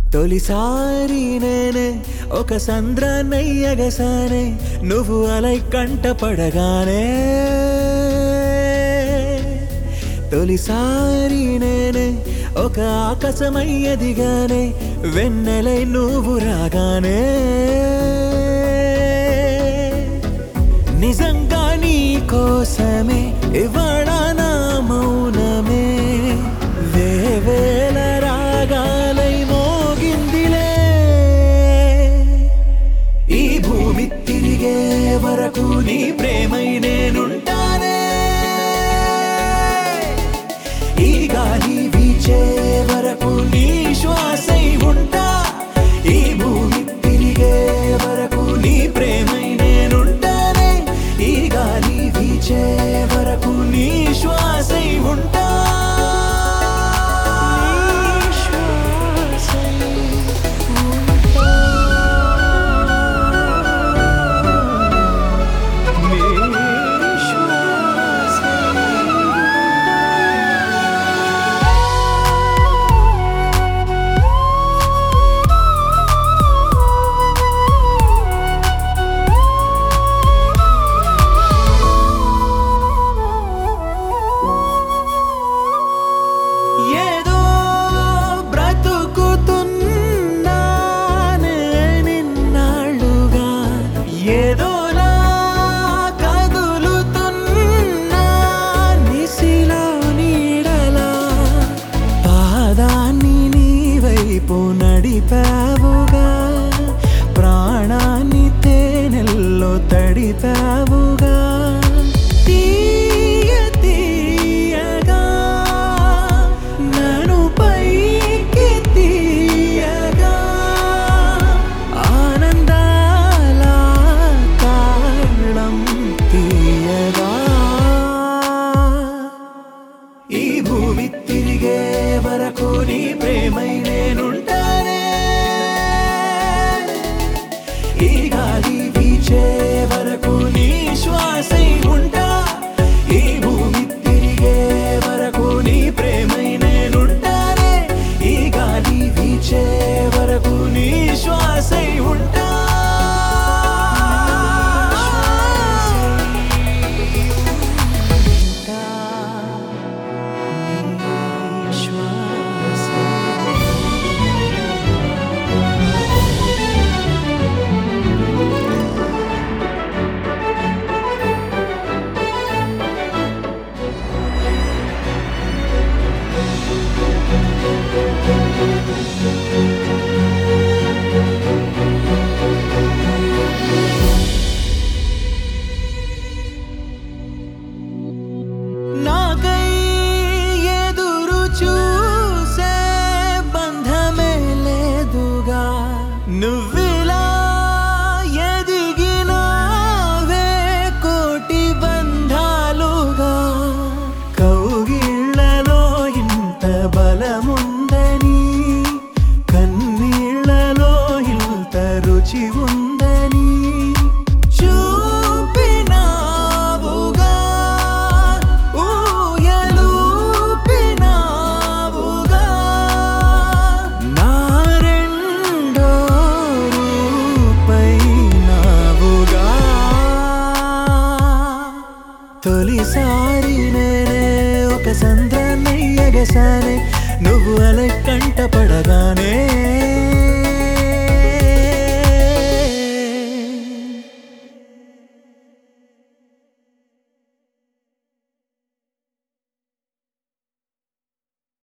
తొలిసారి నేనే ఒక సంద్రాన్నయ్యగసానే నువ్వు అలై కంట పడగానే తొలిసారి నేనే ఒక ఆకాశమయ్యదిగానే వెన్నెలై నువ్వు రాగానే నిజంగా నీ కోసమే ఇవాళ నా మౌనమే వేవేల రాగాలై మోగిందిలే ఈ భూమి తిరిగే వరకు నీ ప్రేమై నేనుంటానే ఈ గాలి వీచే వరకు నీ శ్వాసై ఉంటా ఈ భూమి తిరిగే వరకు నీ ప్రేమై నేనుంటానే ఈ గాలి వీచే వరకు నీ శ్వాసై ఉంటా నీ శ్వాసై ఉంటా. నీ ఏదో బ్రతుకుతున్నానే నిన్నాళ్ళుగా ఏదోలా కదులుతున్నా నిసిలో నీడలా పాదాన్ని నీ వైపు నడిపావుగా ప్రాణాన్ని తేనెల్లో తడిపావుగా తీయ తీయగా నన్ను పైకి తీయగా ఆనందాల తాళం తీయగా ఈ భూమి తిరిగే వరకు నీ ప్రేమై నేనుంటానే ఈ గాలి వీచే వరకు నీ శ్వాసై ఉంటా ఈ భూమి తిరిగే వరకు నీ ప్రేమై నేనుంటానే ఈ గాలి వీచే వరకు నీ శ్వాసై ఉంటా నాకై ఎదురు చూసే బంధమే లేదుగా నువ్విలా ఎదిగినావే కోటి బంధాలుగా కౌగిళ్ళలో ఇంత బలముందని కన్నీళ్ళలో ఇంత రుచి ఉందని చూపినావుగా ఊయలూపినావుగా నా రెండో రూపైనావుగా తొలిసారి నేనే ఒక సంద్రాన్నయ్యగసానే నువ్వు అల కంట పడగానే